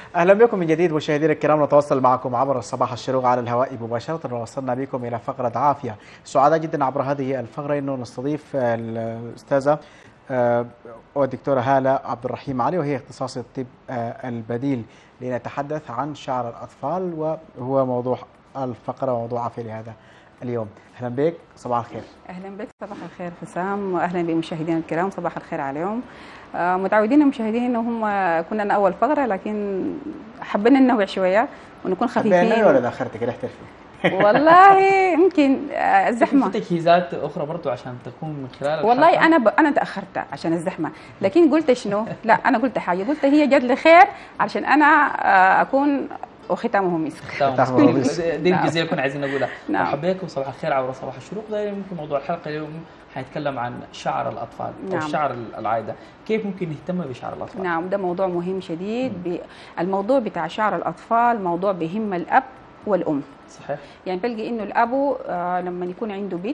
اهلا بكم من جديد مشاهدينا الكرام نتواصل معكم عبر الصباح الشروق على الهواء مباشره ووصلنا بكم الى فقره عافيه سعداء جدا عبر هذه الفقره انه نستضيف الاستاذه آه، والدكتوره هاله عبد الرحيم علي وهي اختصاص الطب آه، البديل لنتحدث عن شعر الاطفال وهو موضوع الفقره وموضوع عافيه لهذا اليوم اهلا بك صباح الخير اهلا بك صباح الخير حسام واهلا بمشاهدينا الكرام صباح الخير عليهم آه، متعودين المشاهدين ان هم كنا أنا اول فقره لكن حبينا ننوع شويه ونكون حبينا خفيفين ولا داخرتك ريحه الفيل والله يمكن آه، الزحمه في تجهيزات اخرى برضو عشان تكون من خلال والله الحلقة. انا ب... انا تاخرت عشان الزحمه لكن قلت شنو لا انا قلت حاجه قلت هي جد لخير عشان انا آه، اكون وختامه مسك تمام. تاخذ رئيس. دي نعم. الجزئيه كنا عايزين نقولها نعم. مرحبا بكم صباح الخير عبر صباح الشروق ده يمكن موضوع الحلقه اليوم حنتكلم عن شعر الاطفال او نعم. الشعر العاده كيف ممكن نهتم بشعر الاطفال نعم ده موضوع مهم شديد ب... الموضوع بتاع شعر الاطفال موضوع بهم الاب والام صحيح يعني بلقي انه الابو آه لما يكون عنده بيت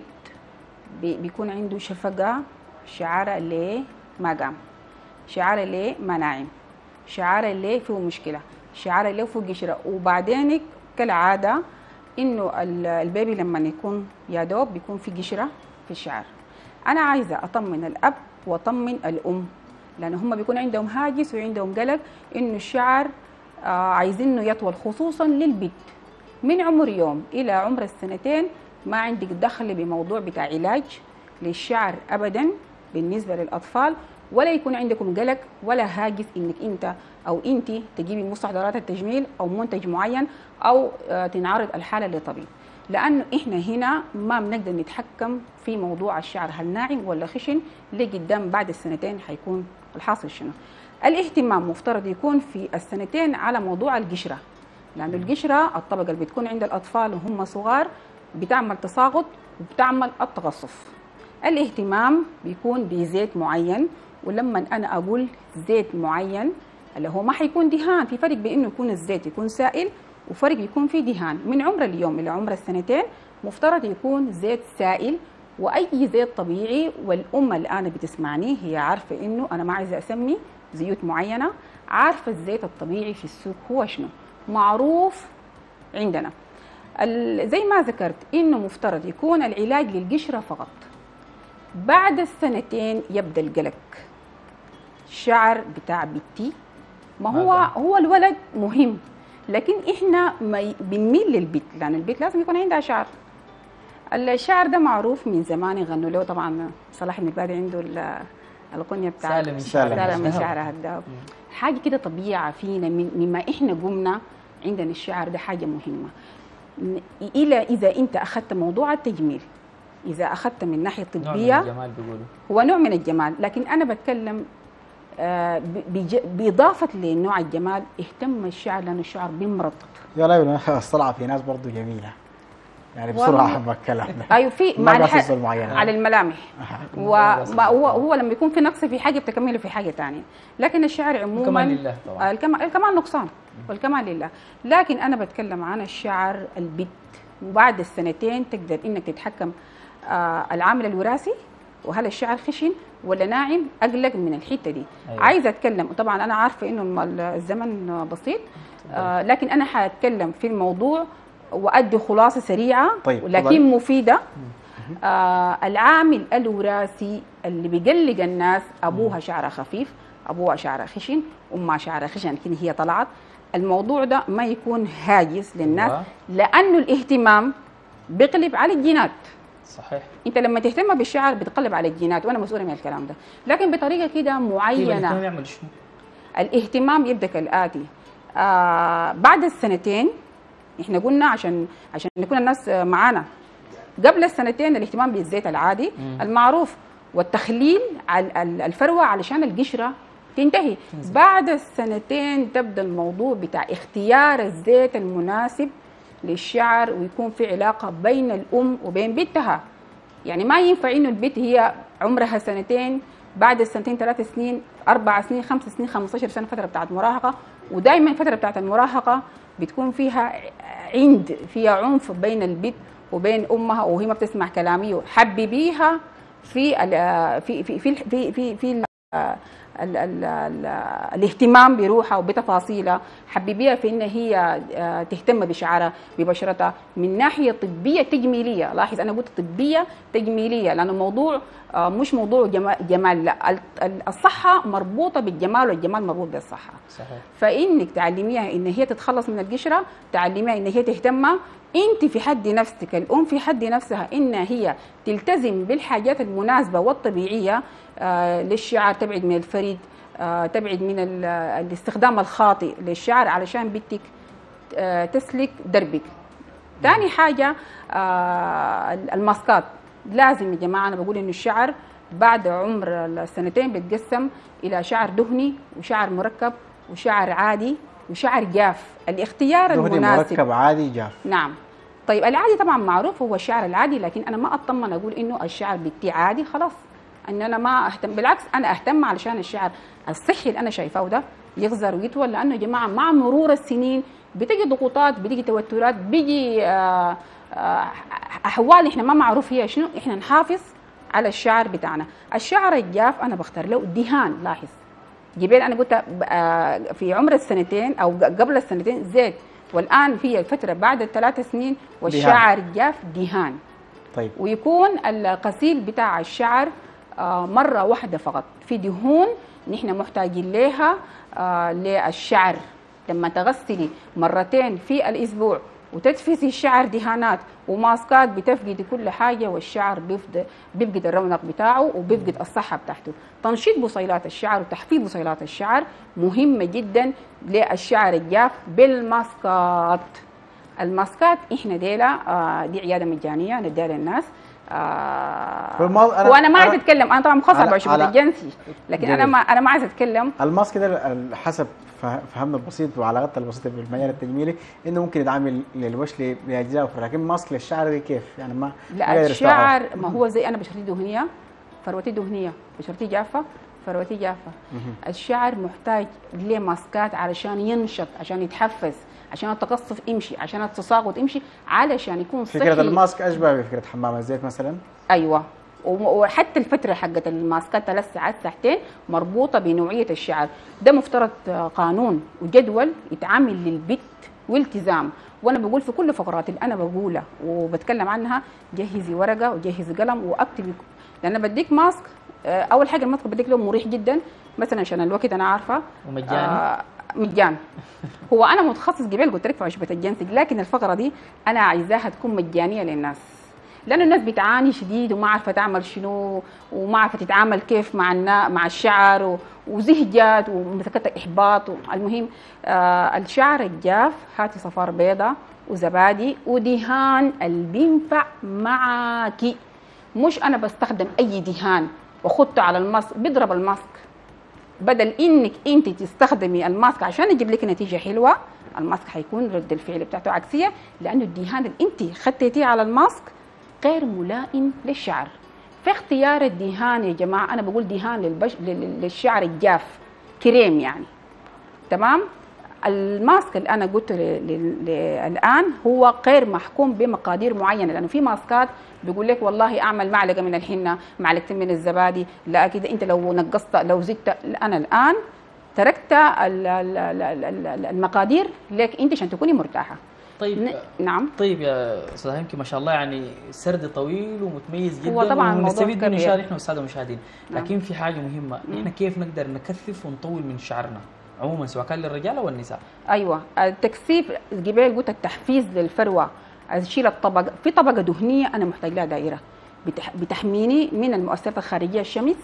بي بيكون عنده شفقه شعار ليه ما قام شعار ليه ما نايم شعار ليه فيه مشكله شعار ليه فيه قشره وبعدين كالعاده انه ال- البيبي لما يكون يا دوب بيكون في قشره في الشعر انا عايزه اطمن الاب واطمن الام لان هم بيكون عندهم هاجس وعندهم قلق انه الشعر آه عايزينه يطول خصوصا للبيت من عمر يوم الى عمر السنتين ما عندك دخل بموضوع بتاع علاج للشعر ابدا بالنسبه للاطفال ولا يكون عندكم قلق ولا هاجس انك انت او انت تجيبي مستحضرات التجميل او منتج معين او آه، تنعرض الحاله لطبيب لانه احنا هنا ما بنقدر نتحكم في موضوع الشعر هل ناعم ولا خشن لقدام بعد السنتين حيكون الحاصل شنو الاهتمام مفترض يكون في السنتين على موضوع القشره لأنه القشرة الطبقة اللي بتكون عند الأطفال وهم صغار بتعمل تساقط وبتعمل التقصف الاهتمام بيكون بزيت معين ولما أنا أقول زيت معين اللي هو ما حيكون دهان في فرق بين إنه يكون الزيت يكون سائل وفرق يكون فيه دهان من عمر اليوم إلى عمر السنتين مفترض يكون زيت سائل واي زيت طبيعي والام الان بتسمعني هي عارفه انه انا ما عايزه اسمي زيوت معينه عارفه الزيت الطبيعي في السوق هو شنو معروف عندنا ال- زي ما ذكرت انه مفترض يكون العلاج للقشره فقط بعد السنتين يبدا القلق الشعر بتاع بنتي ما هو ماذا؟ هو الولد مهم لكن احنا ما ي- بنميل للبيت لان البيت لازم يكون عندها شعر الشعر ده معروف من زمان يغنوا له طبعا صلاح بن البادي عنده ال- الغنية بتاع سالم من سالم. شعر سالم من الذهب. شعرها الذهب حاجه كده طبيعه فينا من- مما احنا قمنا عندنا الشعر ده حاجه مهمه ن- الى اذا انت اخذت موضوع التجميل اذا اخذت من ناحيه نوع من طبيه الجمال بيقولوا هو نوع من الجمال لكن انا بتكلم آه، ب- بج- باضافه لنوع الجمال اهتم الشعر لانه الشعر بيمرض يا لا الصلعه في ناس برضو جميله يعني والله. بسرعه ما الكلام ده ايوه في ما مع قصص الح- المعينة. على الملامح وما هو هو لما يكون في نقص في حاجه بتكمله في حاجه ثانيه لكن الشعر عموما الكمال لله طبعا آه، الكمال الكمال نقصان والكمال لله لكن انا بتكلم عن الشعر البت وبعد السنتين تقدر انك تتحكم آه العامل الوراثي وهل الشعر خشن ولا ناعم اقلق من الحته دي أيوة. أيوة. عايزه اتكلم طبعا انا عارفه انه الم- الزمن بسيط آه لكن انا حاتكلم في الموضوع وادي خلاصه سريعه طيب، ولكن تفضلي. مفيده آه العامل الوراثي اللي بيقلق الناس ابوها شعرها خفيف ابوها شعرها خشن امها شعرها خشن لكن هي طلعت الموضوع ده ما يكون هاجس للناس أيوة. لانه الاهتمام بيقلب على الجينات صحيح انت لما تهتم بالشعر بتقلب على الجينات وانا مسؤوله من الكلام ده لكن بطريقه كده طيب معينه الاهتمام يعمل شنو؟ الاهتمام يبدا كالاتي آه بعد السنتين احنا قلنا عشان عشان يكون الناس آه، معانا قبل السنتين الاهتمام بالزيت العادي مم. المعروف والتخليل على ال- الفروه علشان القشره تنتهي تنزل. بعد السنتين تبدا الموضوع بتاع اختيار الزيت المناسب للشعر ويكون في علاقه بين الام وبين بنتها يعني ما ينفع انه البنت هي عمرها سنتين بعد السنتين ثلاث سنين اربع سنين خمس سنين 15 سنه فتره بتاعت مراهقه ودائما الفتره بتاعت المراهقه بتكون فيها عند فيها عنف بين البنت وبين امها وهي ما بتسمع كلامي حببيها في ال- في في في في في, في ال- ال ال ال الاهتمام بروحها وبتفاصيلها حببيها في ان هي آه، تهتم بشعرها ببشرتها من ناحيه طبيه تجميليه لاحظ انا قلت طبيه تجميليه لانه الموضوع آه، مش موضوع جما- جمال لا ال- ال- الصحه مربوطه بالجمال والجمال مربوط بالصحه صحيح فانك تعلميها ان هي تتخلص من القشره تعلميها ان هي تهتم انت في حد نفسك الام في حد نفسها ان هي تلتزم بالحاجات المناسبه والطبيعيه آه للشعر تبعد من الفريد آه تبعد من ال- الاستخدام الخاطئ للشعر علشان بدك آه تسلك دربك ثاني حاجه آه الماسكات لازم يا جماعه انا بقول انه الشعر بعد عمر السنتين بيتقسم الى شعر دهني وشعر مركب وشعر عادي وشعر جاف الاختيار دهني المناسب مركب عادي جاف نعم طيب العادي طبعا معروف هو الشعر العادي لكن انا ما اطمن اقول انه الشعر بتاعي عادي خلاص ان انا ما اهتم بالعكس انا اهتم علشان الشعر الصحي اللي انا شايفاه ده يغزر ويطول لانه يا جماعه مع مرور السنين بتجي ضغوطات بتجي توترات بيجي آه، آه، احوال احنا ما معروف هي شنو احنا نحافظ على الشعر بتاعنا الشعر الجاف انا بختار له دهان لاحظ جبال انا قلت آه، في عمر السنتين او قبل السنتين زيت والان في الفتره بعد الثلاث سنين والشعر جاف دهان طيب ويكون الغسيل بتاع الشعر آه، مرة واحدة فقط في دهون نحن محتاجين لها آه، للشعر لما تغسلي مرتين في الأسبوع وتدفسي الشعر دهانات وماسكات بتفقدي كل حاجة والشعر بيفقد بيفقد الرونق بتاعه وبيفقد الصحة بتاعته تنشيط بصيلات الشعر وتحفيظ بصيلات الشعر مهمة جدا للشعر الجاف بالماسكات الماسكات احنا ديلا آه دي عياده مجانيه نديها للناس آه بالماض- أنا- وانا ما عايزه أنا- اتكلم انا طبعا مخصص على- بعشرة على- الجنسي لكن انا جميل. ما انا ما عايزه اتكلم الماسك ده ال- حسب فه- فهمنا البسيط وعلاقتنا البسيطه بالمجال التجميلي انه ممكن يتعامل للوش ل- لاجزاء اخرى لكن ماسك للشعر دي كيف يعني ما ما لا قادر الشعر أستوعب. ما هو زي انا بشرتي دهنيه فروتي دهنيه بشرتي جافه فروتي جافه الشعر محتاج لماسكات علشان ينشط عشان يتحفز عشان التقصف يمشي عشان التساقط يمشي علشان يكون صحي فكره الماسك اشبه بفكره حمام الزيت مثلا ايوه وم- وحتى الفتره حقت الماسكات ثلاث ساعات ساعتين مربوطه بنوعيه الشعر ده مفترض آه، قانون وجدول يتعامل للبت والتزام وانا بقول في كل فقرات اللي انا بقولها وبتكلم عنها جهزي ورقه وجهزي قلم واكتبي لان أنا بديك ماسك آه، اول حاجه الماسك بديك له مريح جدا مثلا عشان الوقت انا عارفه ومجاني آه مجان هو انا متخصص قبل قلت لك في عشبه الجنسي لكن الفقره دي انا عايزاها تكون مجانيه للناس لانه الناس بتعاني شديد وما عارفه تعمل شنو وما عارفه تتعامل كيف مع النا مع الشعر و- وزهجات ومسكتك احباط المهم آه الشعر الجاف هاتي صفار بيضة وزبادي ودهان اللي بينفع معاكي مش انا بستخدم اي دهان واخدته على الماسك بيضرب الماسك بدل انك انت تستخدمي الماسك عشان يجيب لك نتيجه حلوه الماسك حيكون رد الفعل بتاعته عكسيه لانه الدهان اللي انت خدتيه على الماسك غير ملائم للشعر في اختيار الدهان يا جماعه انا بقول دهان للبش... لل- للشعر الجاف كريم يعني تمام الماسك اللي انا قلته ل- ل- ل- الان هو غير محكوم بمقادير معينه لانه في ماسكات بيقول لك والله اعمل معلقه من الحنه معلقتين من الزبادي لا كده انت لو نقصت لو زدت لا، انا الان تركت ال- ال- ال- ال- ال- المقادير لك انت عشان تكوني مرتاحه طيب ن- نعم طيب يا استاذ هيمكي ما شاء الله يعني سرد طويل ومتميز جدا هو طبعاً موضوع ونستفيد منه كبير. شهر احنا والساده المشاهدين نعم. لكن في حاجه مهمه احنا كيف نقدر نكثف ونطول من شعرنا عموما سواء كان للرجال او النساء ايوه التكثيف قبل قلت التحفيز للفروه اشيل الطبقه في طبقه دهنيه انا محتاج لها دائره بتح- بتحميني من المؤثرات الخارجيه الشمس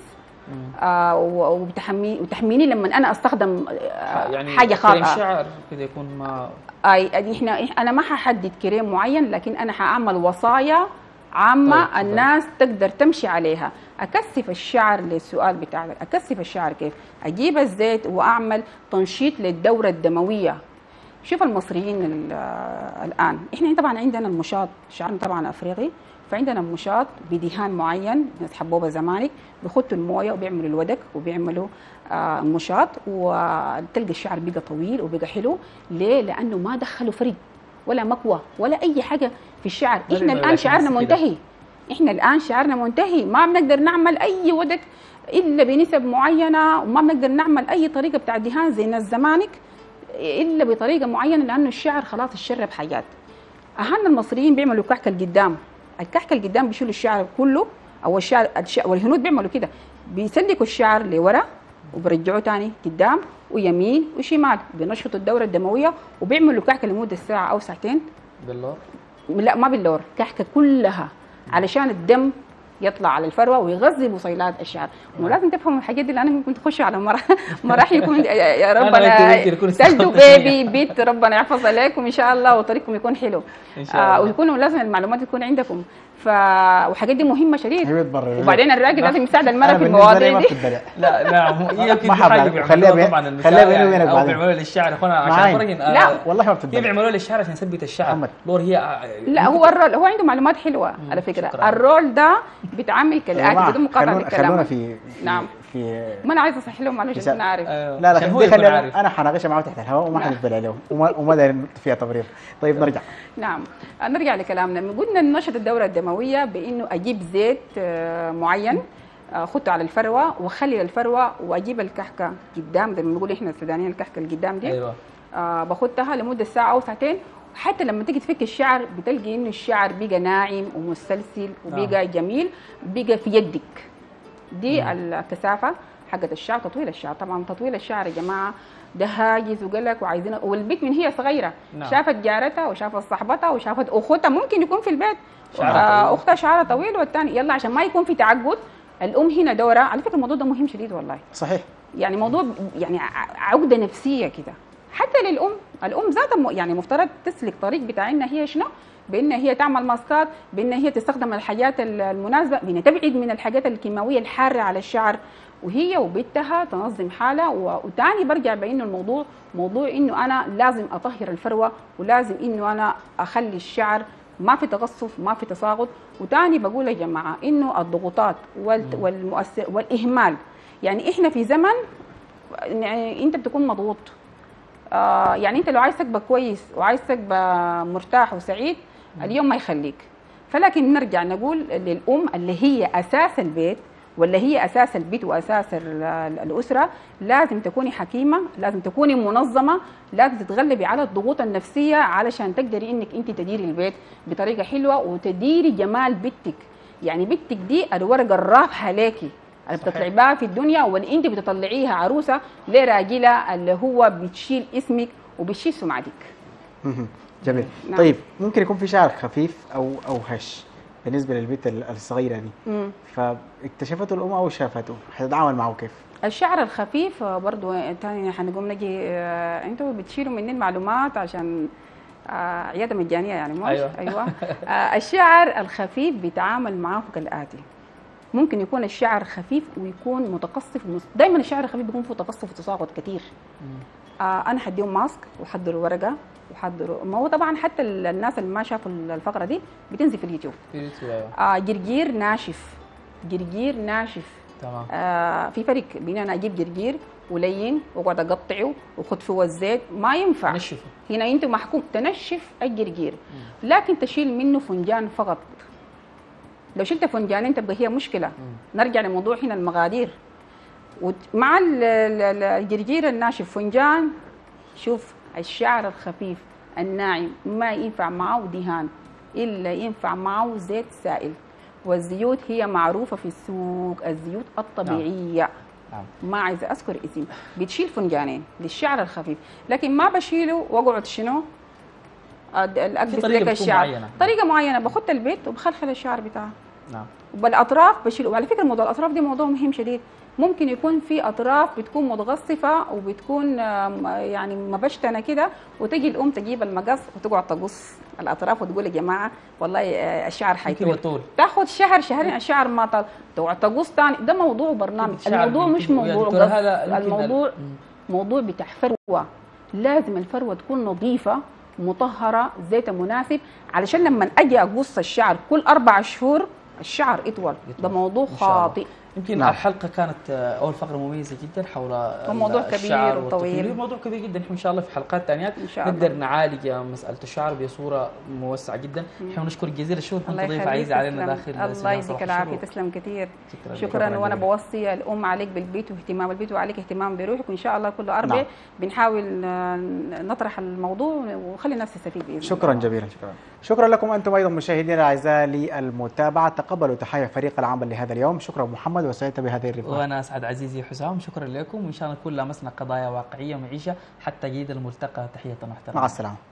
آه و- وبتحمي وتحميني لما انا استخدم آه يعني حاجه كريم خاطئه شعر كده يكون ما اي احنا انا ما ححدد كريم معين لكن انا حاعمل وصايا عامه طيب، طيب تفضل. الناس تقدر تمشي عليها اكثف الشعر للسؤال بتاعك اكثف الشعر كيف اجيب الزيت واعمل تنشيط للدوره الدمويه شوف المصريين ال- آه، الان احنا طبعا عندنا المشاط شعرنا طبعا افريقي فعندنا مشاط بدهان معين ناس حبوبه زمانك بيخطوا المويه وبيعملوا الودك وبيعملوا آه مشاط وتلقى الشعر بقى طويل وبقى حلو ليه؟ لانه ما دخلوا فريد ولا مكوى ولا اي حاجه في الشعر ولا احنا إنه الان لكن شعرنا بس كده. منتهي احنا الان شعرنا منتهي ما بنقدر نعمل اي ودك الا بنسب معينه وما بنقدر نعمل اي طريقه بتاع دهان زي ناس زمانك الا بطريقه معينه لانه الشعر خلاص الشرب حياه اهلنا المصريين بيعملوا كحك القدام الكحك القدام بيشيلوا الشعر كله او الشعر الش- والهنود بيعملوا كده بيسلكوا الشعر لورا وبرجعوه تاني قدام ويمين وشمال بينشطوا الدوره الدمويه وبيعملوا كحكه لمده ساعه او ساعتين باللور لا ما باللور كحكه كلها علشان الدم يطلع على الفروه ويغذي بصيلات الشعر ولازم تفهموا الحاجات دي لان ممكن تخشوا على مراحل مراحل يكون يا- يا أنا ربنا وأنت ممكن نكون تجدوا استفدنا بيبي بيت ربنا يحفظ عليكم ان شاء الله وطريقكم يكون حلو إن شاء آه الله. ويكونوا لازم المعلومات تكون عندكم ف والحاجات دي مهمه شديد هي بتبرر وبعدين الراجل لازم يساعد أنا المراه في بالنسبة لي المواضيع ما دي بتتبلع لا نعم هو هي ما في حابب- حاجه خليها بيعملوها بين- طبعا النساء خليها بيني يعني وبينك او بعدين. بيعملوها للشعر اخونا عشان معاي. فرق لا. والله ما كيف بتتبلع بيعملوها للشعر عشان يثبت الشعر محمد. لور هي لا هو الرول هو عنده معلومات حلوه على فكره شكراً. الرول ده بيتعامل يا كالاتي جماعة، بدون مقاطعه خلونا خلونا الكلام في في- نعم. في ما انا عايزه اصحح لهم معلش مثال. عشان عارف أيوه. لا لا عشان هو خلي يكون خلي عارف انا حناقشها معاه تحت الهواء وما نعم. حنتبلع له وما وما داير فيها تبرير طيب نرجع نعم نرجع لكلامنا قلنا ننشط الدورة الدموية بأنه أجيب زيت آه، معين آه، أخده على الفروة وأخلي الفروة وأجيب الكحكة قدام زي ما بنقول إحنا السودانيين الكحكة اللي قدام دي ايوه آه باخدها لمده ساعه او ساعتين حتى لما تيجي تفك الشعر بتلقي انه الشعر بقى ناعم ومسلسل وبقى جميل بقى في يدك دي الكثافه حقت الشعر تطويل الشعر طبعا تطويل الشعر يا جماعه ده هاجس وقلق وعايزين والبيت من هي صغيره نعم. شافت جارتها وشافت صاحبتها وشافت اخوتها ممكن يكون في البيت شعرها آه طويل. اختها شعرها طويل والثاني يلا عشان ما يكون في تعقد الام هنا دوره على فكره الموضوع ده مهم شديد والله صحيح يعني موضوع يعني ع- عقده نفسيه كده حتى للام الام ذاتها م- يعني مفترض تسلك طريق بتاع انها هي شنو بان هي تعمل ماسكات بان هي تستخدم الحاجات ال- المناسبه بان تبعد من الحاجات الكيماويه الحاره على الشعر وهي وبنتها تنظم حالها و- وتاني برجع بانه الموضوع موضوع انه انا لازم اطهر الفروه ولازم انه انا اخلي الشعر ما في تقصف ما في تساقط وتاني بقول يا جماعه انه الضغوطات والت- والمؤثر والاهمال يعني احنا في زمن يعني انت بتكون مضغوط آه يعني انت لو عايز تبقى كويس وعايز تبقى مرتاح وسعيد اليوم ما يخليك فلكن نرجع نقول للام اللي هي اساس البيت ولا هي اساس البيت واساس ال- ال- الاسره لازم تكوني حكيمه لازم تكوني منظمه لازم تتغلبي على الضغوط النفسيه علشان تقدري انك انت تديري البيت بطريقه حلوه وتديري جمال بيتك يعني بنتك دي الورقه الرابحه ليكي اللي صحيح. بتطلعي بها في الدنيا واللي انت بتطلعيها عروسه لراجله اللي هو بتشيل اسمك وبتشيل سمعتك مهم. جميل نعم. طيب ممكن يكون في شعر خفيف او او هش بالنسبه للبنت ال- الصغيره دي مم. فاكتشفته الام او شافته حتتعامل معه كيف؟ الشعر الخفيف آه، برضو تاني حنقوم نجي آه، انتوا بتشيلوا مني المعلومات عشان آه، عياده مجانيه يعني مش أيوة. ايوه آه، الشعر الخفيف بيتعامل معاه كالاتي ممكن يكون الشعر خفيف ويكون متقصف دائما الشعر الخفيف بيكون فيه تقصف وتساقط كتير آه انا حديهم ماسك وحضروا ورقه وحضروا ما هو طبعا حتى ال- الناس اللي ما شافوا الفقره دي بتنزل في اليوتيوب في اليوتيوب ايوه آه جرجير ناشف جرجير ناشف تمام آه في فرق بين انا اجيب جرجير ولين واقعد اقطعه واخد فيه الزيت ما ينفع نشفه هنا انت محكوم تنشف الجرجير لكن تشيل منه فنجان فقط لو شلت فنجانين تبقى هي مشكله نرجع لموضوع هنا المقادير وت- مع ال- ال- ال- الجرجير الناشف فنجان شوف الشعر الخفيف الناعم ما ينفع معه دهان الا ينفع معه زيت سائل والزيوت هي معروفه في السوق الزيوت الطبيعيه نعم ما عايزه اذكر اسم بتشيل فنجانين للشعر الخفيف لكن ما بشيله واقعد شنو أد- اقدس طريقة لك بتكون الشعر معينة. طريقه معينه باخد البيت وبخلخل الشعر بتاعه نعم وبالاطراف بشيل وعلى فكره موضوع الاطراف دي موضوع مهم شديد ممكن يكون في اطراف بتكون متغصفه وبتكون آم، يعني مبشتنه كده وتجي الام تجيب المقص وتقعد تقص الاطراف وتقول يا جماعه والله آه، الشعر يمكن حيطول يطول تاخد شهر شهرين الشعر ما طال تقعد تقص تاني ده موضوع برنامج الشعر الموضوع يمكن- مش يا موضوع دكتورة قص هذا يمكن الموضوع ال- مم. موضوع بتاع فروه لازم الفروه تكون نظيفه مطهره زيت مناسب علشان لما اجي اقص الشعر كل اربع شهور الشعر يطول يطول. ده موضوع إن شاء الله. خاطئ يمكن نعم. الحلقه كانت آه، اول فقره مميزه جدا حول وموضوع كبير الشعر وطويل. والتطوير. موضوع كبير جدا احنا ان شاء الله في حلقات ثانيات إن شاء الله. نقدر نعالج مساله الشعر بصوره موسعه جدا احنا نشكرك جزيل الشكر كنت الله ضيف يخليك عزيز علينا تسلم. داخل الله سجان يديك صباح العافيه الشروق. تسلم كثير شكرا شكرا شكراً وانا جزيلاً. بوصي الام عليك بالبيت واهتمام البيت وعليك اهتمام بروحك وان شاء الله كل اربع نعم. بنحاول آه، نطرح الموضوع ونخلي الناس تستفيد باذن شكرا الله. جزيلا شكرا شكرا لكم انتم ايضا مشاهدينا الاعزاء للمتابعه تقبلوا تحيه فريق العمل لهذا اليوم شكرا محمد وسعدت بهذه الرفقه وانا اسعد عزيزي حسام شكرا لكم وان شاء الله نكون لمسنا قضايا واقعيه ونعيشها حتى جيد الملتقى تحيه محترمه مع السلامه